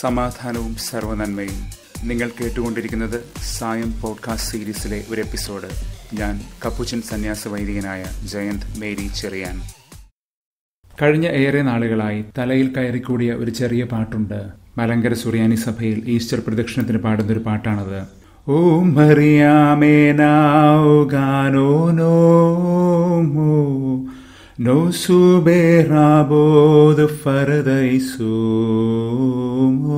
സമാധാനവും സർവനന്മയും നിങ്ങൾ കേട്ടുകൊണ്ടിരിക്കുന്നത് സായം പോഡ്കാസ്റ്റ് സീരീസിലെ ഒരു എപ്പിസോഡ് ഞാൻ കപ്പുച്ചൻ സന്യാസ വൈദികനായ ജയന്ത് മേരി ചെറിയാൻ കഴിഞ്ഞ ഏറെ നാളുകളായി തലയിൽ കയറിക്കൂടിയ ഒരു ചെറിയ പാട്ടുണ്ട് മലങ്കര സുറിയാനി സഭയിൽ ഈസ്റ്റർ പ്രദക്ഷിണത്തിന് പാടുന്ന ഒരു പാട്ടാണത് ഓ മറിയാമേനാഗാനോ നോ No superabod ഫരദൈസുമോ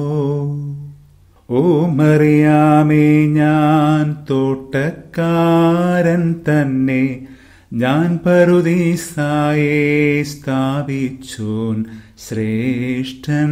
ഓ മറിയാമേ ഞാൻ തോട്ടക്കാരൻ തന്നെ ഞാൻ പറുദീസായെ സ്ഥാപിച്ചോൻ ശ്രേഷ്ഠൻ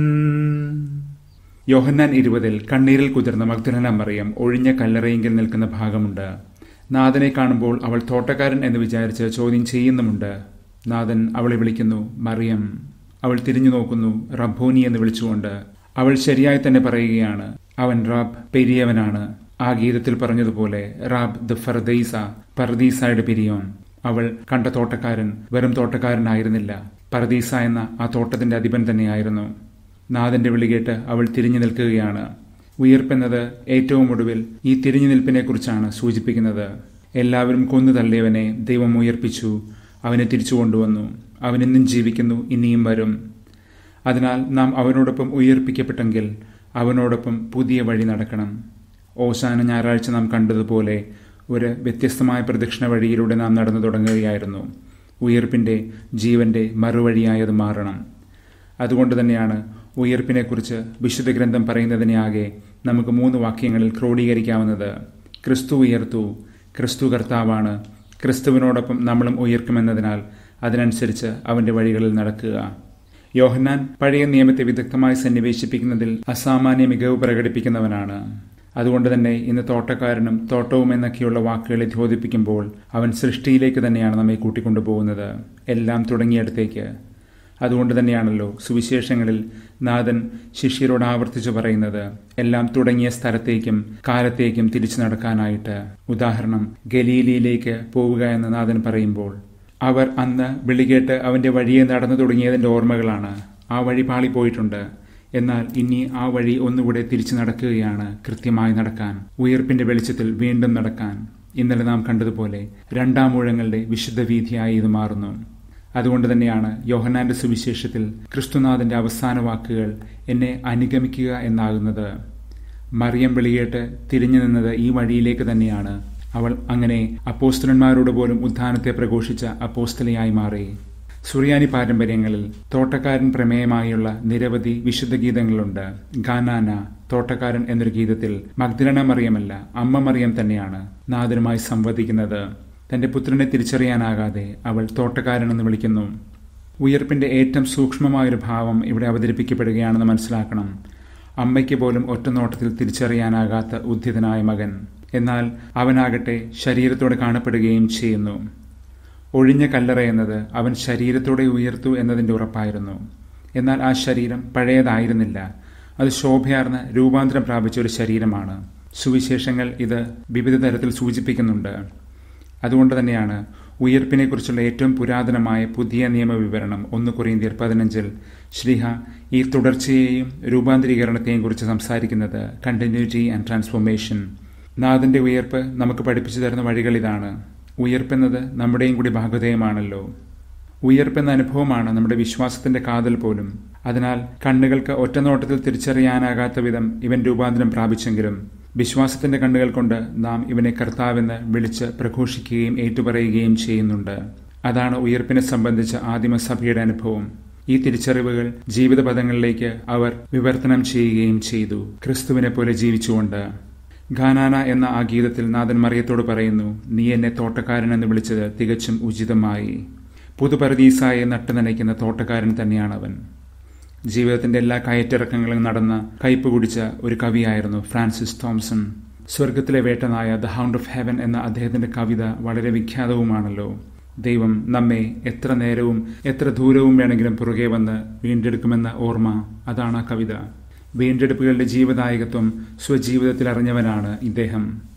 യോഹന്നാൻ ഇരുപതിൽ കണ്ണീരിൽ കുതിർന്ന മഗ്ദലന മറിയം ഒഴിഞ്ഞ കല്ലറയെങ്കിൽ നിൽക്കുന്ന ഭാഗമുണ്ട് നാഥനെ കാണുമ്പോൾ അവൾ തോട്ടക്കാരൻ എന്ന് വിചാരിച്ച് ചോദ്യം ചെയ്യുന്നുമുണ്ട് നാഥൻ അവളെ വിളിക്കുന്നു മറിയം അവൾ തിരിഞ്ഞു നോക്കുന്നു റബ്ബോനി എന്ന് വിളിച്ചുകൊണ്ട് അവൾ ശരിയായി തന്നെ പറയുകയാണ് അവൻ റാബ് പെരിയവനാണ് ആ ഗീതത്തിൽ പറഞ്ഞതുപോലെ റാബ് ദ ഫർദീസ പർദീസയുടെ പിരിയോൻ അവൾ കണ്ട തോട്ടക്കാരൻ വെറും തോട്ടക്കാരനായിരുന്നില്ല പർദീസ എന്ന ആ തോട്ടത്തിന്റെ അധിപൻ തന്നെയായിരുന്നു നാഥന്റെ വിളികേട്ട് അവൾ തിരിഞ്ഞു നിൽക്കുകയാണ് ഉയർപ്പെന്നത് ഏറ്റവും ഒടുവിൽ ഈ തിരിഞ്ഞു നിൽപ്പിനെക്കുറിച്ചാണ് സൂചിപ്പിക്കുന്നത് എല്ലാവരും കൊന്നു തള്ളിയവനെ ദൈവം ഉയർപ്പിച്ചു അവനെ തിരിച്ചു കൊണ്ടുവന്നു അവൻ ഇന്നും ജീവിക്കുന്നു ഇനിയും വരും അതിനാൽ നാം അവനോടൊപ്പം ഉയർപ്പിക്കപ്പെട്ടെങ്കിൽ അവനോടൊപ്പം പുതിയ വഴി നടക്കണം ഓശാന ഞായറാഴ്ച നാം കണ്ടതുപോലെ ഒരു വ്യത്യസ്തമായ പ്രദക്ഷിണ വഴിയിലൂടെ നാം നടന്നു തുടങ്ങുകയായിരുന്നു ഉയർപ്പിൻ്റെ ജീവന്റെ മറുവഴിയായത് മാറണം അതുകൊണ്ട് തന്നെയാണ് ഉയർപ്പിനെക്കുറിച്ച് വിശുദ്ധ ഗ്രന്ഥം പറയുന്നതിനെ ആകെ നമുക്ക് മൂന്ന് വാക്യങ്ങളിൽ ക്രോഡീകരിക്കാവുന്നത് ക്രിസ്തു ഉയർത്തു ക്രിസ്തു കർത്താവാണ് ക്രിസ്തുവിനോടൊപ്പം നമ്മളും ഉയർക്കുമെന്നതിനാൽ അതിനനുസരിച്ച് അവന്റെ വഴികളിൽ നടക്കുക യോഹന്നാൻ പഴയ നിയമത്തെ വിദഗ്ധമായി സന്നിവേശിപ്പിക്കുന്നതിൽ അസാമാന്യ മികവ് പ്രകടിപ്പിക്കുന്നവനാണ് അതുകൊണ്ട് തന്നെ ഇന്ന് തോട്ടക്കാരനും തോട്ടവും എന്നൊക്കെയുള്ള വാക്കുകളെ ധ്യോതിപ്പിക്കുമ്പോൾ അവൻ സൃഷ്ടിയിലേക്ക് തന്നെയാണ് നമ്മെ കൂട്ടിക്കൊണ്ടുപോകുന്നത് എല്ലാം തുടങ്ങിയിടത്തേക്ക് അതുകൊണ്ട് തന്നെയാണല്ലോ സുവിശേഷങ്ങളിൽ നാഥൻ ശിഷ്യരോട് ആവർത്തിച്ചു പറയുന്നത് എല്ലാം തുടങ്ങിയ സ്ഥലത്തേക്കും കാലത്തേക്കും തിരിച്ചു നടക്കാനായിട്ട് ഉദാഹരണം ഗലീലിയിലേക്ക് പോവുക എന്ന് നാഥൻ പറയുമ്പോൾ അവർ അന്ന് വിളികേട്ട് അവന്റെ വഴിയെ നടന്നു തുടങ്ങിയതിന്റെ ഓർമ്മകളാണ് ആ വഴി പാളിപ്പോയിട്ടുണ്ട് എന്നാൽ ഇനി ആ വഴി ഒന്നുകൂടെ തിരിച്ചു നടക്കുകയാണ് കൃത്യമായി നടക്കാൻ ഉയർപ്പിന്റെ വെളിച്ചത്തിൽ വീണ്ടും നടക്കാൻ ഇന്നലെ നാം കണ്ടതുപോലെ രണ്ടാം ഊഴങ്ങളുടെ വിശുദ്ധ വീതിയായി ഇത് മാറുന്നു അതുകൊണ്ട് തന്നെയാണ് യോഹനാന്റെ സുവിശേഷത്തിൽ ക്രിസ്തുനാഥന്റെ അവസാന വാക്കുകൾ എന്നെ അനുഗമിക്കുക എന്നാകുന്നത് മറിയം വിളിയേട്ട് തിരിഞ്ഞു നിന്നത് ഈ വഴിയിലേക്ക് തന്നെയാണ് അവൾ അങ്ങനെ അപ്പോസ്തലന്മാരോട് പോലും ഉദ്ധാനത്തെ പ്രഘോഷിച്ച അപ്പോസ്തലയായി മാറി സുറിയാനി പാരമ്പര്യങ്ങളിൽ തോട്ടക്കാരൻ പ്രമേയമായുള്ള നിരവധി വിശുദ്ധ ഗീതങ്ങളുണ്ട് ഗാനാന തോട്ടക്കാരൻ എന്നൊരു ഗീതത്തിൽ മഗ്ദലന മറിയമല്ല അമ്മ മറിയം തന്നെയാണ് നാഥനുമായി സംവദിക്കുന്നത് തന്റെ പുത്രനെ തിരിച്ചറിയാനാകാതെ അവൾ തോട്ടക്കാരനെന്ന് വിളിക്കുന്നു ഉയർപ്പിന്റെ ഏറ്റവും സൂക്ഷ്മമായൊരു ഭാവം ഇവിടെ അവതരിപ്പിക്കപ്പെടുകയാണെന്ന് മനസ്സിലാക്കണം അമ്മയ്ക്ക് പോലും ഒറ്റനോട്ടത്തിൽ തിരിച്ചറിയാനാകാത്ത ഉദ്ധിതനായ മകൻ എന്നാൽ അവനാകട്ടെ ശരീരത്തോടെ കാണപ്പെടുകയും ചെയ്യുന്നു ഒഴിഞ്ഞ കല്ലറ എന്നത് അവൻ ശരീരത്തോടെ ഉയർത്തു എന്നതിൻ്റെ ഉറപ്പായിരുന്നു എന്നാൽ ആ ശരീരം പഴയതായിരുന്നില്ല അത് ശോഭയാർന്ന് രൂപാന്തരം പ്രാപിച്ച ഒരു ശരീരമാണ് സുവിശേഷങ്ങൾ ഇത് വിവിധ തരത്തിൽ സൂചിപ്പിക്കുന്നുണ്ട് അതുകൊണ്ട് തന്നെയാണ് ഉയർപ്പിനെക്കുറിച്ചുള്ള ഏറ്റവും പുരാതനമായ പുതിയ നിയമവിവരണം ഒന്ന് കൊറിയന്തിയർ പതിനഞ്ചിൽ ശ്രീഹ ഈ തുടർച്ചയെയും രൂപാന്തരീകരണത്തെയും കുറിച്ച് സംസാരിക്കുന്നത് കണ്ടിന്യൂറ്റി ആൻഡ് ട്രാൻസ്ഫോർമേഷൻ നാഥന്റെ ഉയർപ്പ് നമുക്ക് പഠിപ്പിച്ചു തരുന്ന വഴികൾ ഇതാണ് ഉയർപ്പെന്നത് നമ്മുടെയും കൂടി ഭാഗധേയമാണല്ലോ ഉയർപ്പെന്ന അനുഭവമാണ് നമ്മുടെ വിശ്വാസത്തിന്റെ കാതൽ പോലും അതിനാൽ കണ്ണുകൾക്ക് ഒറ്റനോട്ടത്തിൽ തിരിച്ചറിയാനാകാത്ത വിധം ഇവൻ രൂപാന്തരം പ്രാപിച്ചെങ്കിലും വിശ്വാസത്തിന്റെ കണ്ണുകൾ കൊണ്ട് നാം ഇവനെ കർത്താവെന്ന് വിളിച്ച് പ്രഘോഷിക്കുകയും ഏറ്റുപറയുകയും ചെയ്യുന്നുണ്ട് അതാണ് ഉയർപ്പിനെ സംബന്ധിച്ച ആദിമസഭയുടെ അനുഭവം ഈ തിരിച്ചറിവുകൾ ജീവിത പദങ്ങളിലേക്ക് അവർ വിവർത്തനം ചെയ്യുകയും ചെയ്തു ക്രിസ്തുവിനെ പോലെ ജീവിച്ചുകൊണ്ട് ഖാനാന എന്ന ആ ഗീതത്തിൽ നാഥൻ മറിയത്തോട് പറയുന്നു നീ എന്നെ തോട്ടക്കാരനെന്ന് വിളിച്ചത് തികച്ചും ഉചിതമായി പുതുപരദീസായെ നട്ടുനനയ്ക്കുന്ന തോട്ടക്കാരൻ തന്നെയാണവൻ ജീവിതത്തിന്റെ എല്ലാ കയറ്റിറക്കങ്ങളും നടന്ന കയ്പ് കുടിച്ച ഒരു കവിയായിരുന്നു ഫ്രാൻസിസ് തോംസൺ സ്വർഗത്തിലെ വേട്ടനായ ദ ഹൗണ്ട് ഓഫ് ഹെവൻ എന്ന അദ്ദേഹത്തിന്റെ കവിത വളരെ വിഖ്യാതവുമാണല്ലോ ദൈവം നമ്മെ എത്ര നേരവും എത്ര ദൂരവും വേണമെങ്കിലും പുറകെ വന്ന് വീണ്ടെടുക്കുമെന്ന ഓർമ്മ അതാണ് ആ കവിത വീണ്ടെടുപ്പുകളുടെ ജീവദായകത്വം സ്വജീവിതത്തിൽ അറിഞ്ഞവനാണ് ഇദ്ദേഹം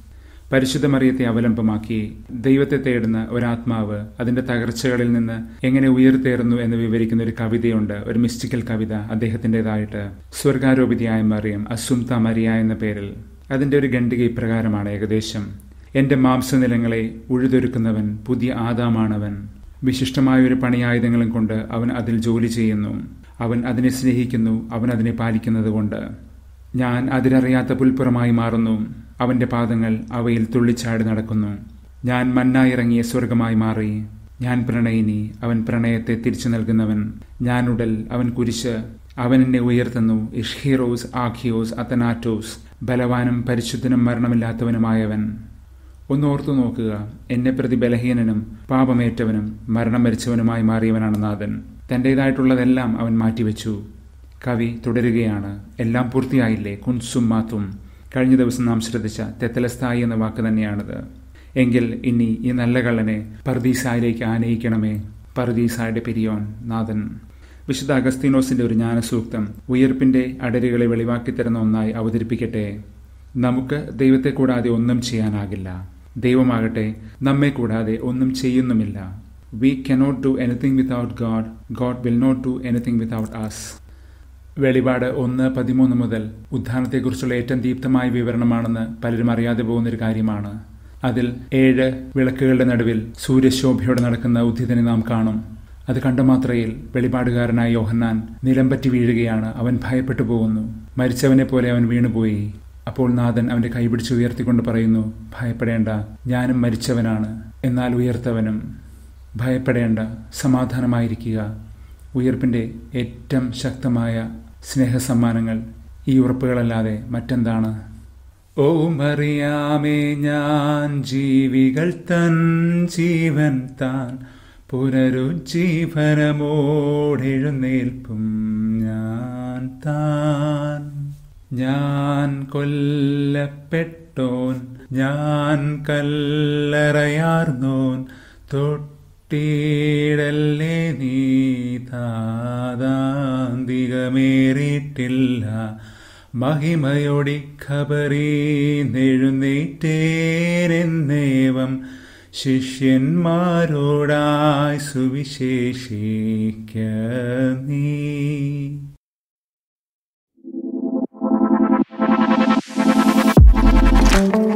പരിശുദ്ധ മറിയത്തെ അവലംബമാക്കി ദൈവത്തെ തേടുന്ന ഒരാത്മാവ് അതിന്റെ തകർച്ചകളിൽ നിന്ന് എങ്ങനെ ഉയർത്തേറുന്നു എന്ന് വിവരിക്കുന്ന ഒരു കവിതയുണ്ട് ഒരു മിസ്റ്റിക്കൽ കവിത അദ്ദേഹത്തിൻ്റെതായിട്ട് സ്വർഗാരോപിതയായ മറിയം അസുംത മരിയ എന്ന പേരിൽ അതിന്റെ ഒരു ഖണ്ഡിക ഇപ്രകാരമാണ് ഏകദേശം എന്റെ മാംസനിലങ്ങളെ ഉഴുതൊരുക്കുന്നവൻ പുതിയ ആദാമാണവൻ വിശിഷ്ടമായ ഒരു പണിയായുധങ്ങളും കൊണ്ട് അവൻ അതിൽ ജോലി ചെയ്യുന്നു അവൻ അതിനെ സ്നേഹിക്കുന്നു അവൻ അതിനെ പാലിക്കുന്നത് കൊണ്ട് ഞാൻ അതിരറിയാത്ത പുൽപ്പുറമായി മാറുന്നു അവന്റെ പാദങ്ങൾ അവയിൽ തുള്ളിച്ചാടി നടക്കുന്നു ഞാൻ മന്നായിറങ്ങിയ സ്വർഗമായി മാറി ഞാൻ പ്രണയിനി അവൻ പ്രണയത്തെ തിരിച്ചു നൽകുന്നവൻ ഞാൻ ഉടൽ അവൻ കുരിശ് അവൻ എന്നെ ഉയർത്തുന്നു ഇഷ്ഹീറോസ് ആഖിയോസ് അത്തനാറ്റോസ് ബലവാനും പരിശുദ്ധനും മരണമില്ലാത്തവനുമായവൻ ഒന്ന് ഓർത്തു നോക്കുക എന്നെ പ്രതി ബലഹീനനും പാപമേറ്റവനും മരണം മരിച്ചവനുമായി മാറിയവനാണ് നാഥൻ തൻ്റേതായിട്ടുള്ളതെല്ലാം അവൻ മാറ്റിവെച്ചു കവി തുടരുകയാണ് എല്ലാം പൂർത്തിയായില്ലേ കുൻസും മാത്തും കഴിഞ്ഞ ദിവസം നാം ശ്രദ്ധിച്ച തെത്തലസ്ഥായി എന്ന വാക്ക് തന്നെയാണിത് എങ്കിൽ ഇനി ഈ നല്ല കള്ളനെ പർദീസായിലേക്ക് ആനയിക്കണമേ പർദീസായുടെ പെരിയോൻ നാഥൻ വിശുദ്ധ അഗസ്തീനോസിന്റെ ഒരു ജ്ഞാനസൂക്തം ഉയർപ്പിന്റെ അടരുകളെ വെളിവാക്കി തരുന്ന ഒന്നായി അവതരിപ്പിക്കട്ടെ നമുക്ക് ദൈവത്തെ കൂടാതെ ഒന്നും ചെയ്യാനാകില്ല ദൈവമാകട്ടെ നമ്മെ കൂടാതെ ഒന്നും ചെയ്യുന്നുമില്ല we cannot do anything without God God will not do anything without us വെളിപാട് ഒന്ന് പതിമൂന്ന് മുതൽ ഉദ്ധാനത്തെക്കുറിച്ചുള്ള ഏറ്റവും ദീപ്തമായ വിവരണമാണെന്ന് പലരും അറിയാതെ പോകുന്നൊരു കാര്യമാണ് അതിൽ ഏഴ് വിളക്കുകളുടെ നടുവിൽ സൂര്യശോഭയോടെ നടക്കുന്ന ഉദ്ധിതനെ നാം കാണും അത് കണ്ട മാത്രയിൽ വെളിപാടുകാരനായ യോഹന്നാൻ നിലംപറ്റി വീഴുകയാണ് അവൻ ഭയപ്പെട്ടു പോകുന്നു മരിച്ചവനെ പോലെ അവൻ വീണുപോയി അപ്പോൾ നാഥൻ അവന്റെ കൈപിടിച്ച് ഉയർത്തിക്കൊണ്ട് പറയുന്നു ഭയപ്പെടേണ്ട ഞാനും മരിച്ചവനാണ് എന്നാൽ ഉയർത്തവനും ഭയപ്പെടേണ്ട സമാധാനമായിരിക്കുക ഉയർപ്പിന്റെ ഏറ്റവും ശക്തമായ സ്നേഹസമ്മാനങ്ങൾ ഈ ഉറപ്പുകളല്ലാതെ മറ്റെന്താണ് ഓ മറിയാമേ ഞാൻ ജീവികൾ തൻ ജീവൻ താൻ പുനരുജ്ജീവനമോടെഴുന്നേൽപ്പും ഞാൻ താൻ ഞാൻ കൊല്ലപ്പെട്ടോൻ ഞാൻ കല്ലറയാർന്നോൻ തൊട്ടിടല്ലേ നീ താതാന്തികമേറിയിട്ടില്ല മഹിമയൊടി ഖബറി നെഴുന്നേറ്റേനെന്നേവം ശിഷ്യന്മാരോടായി സുവിശേഷിക്ക നീ thank you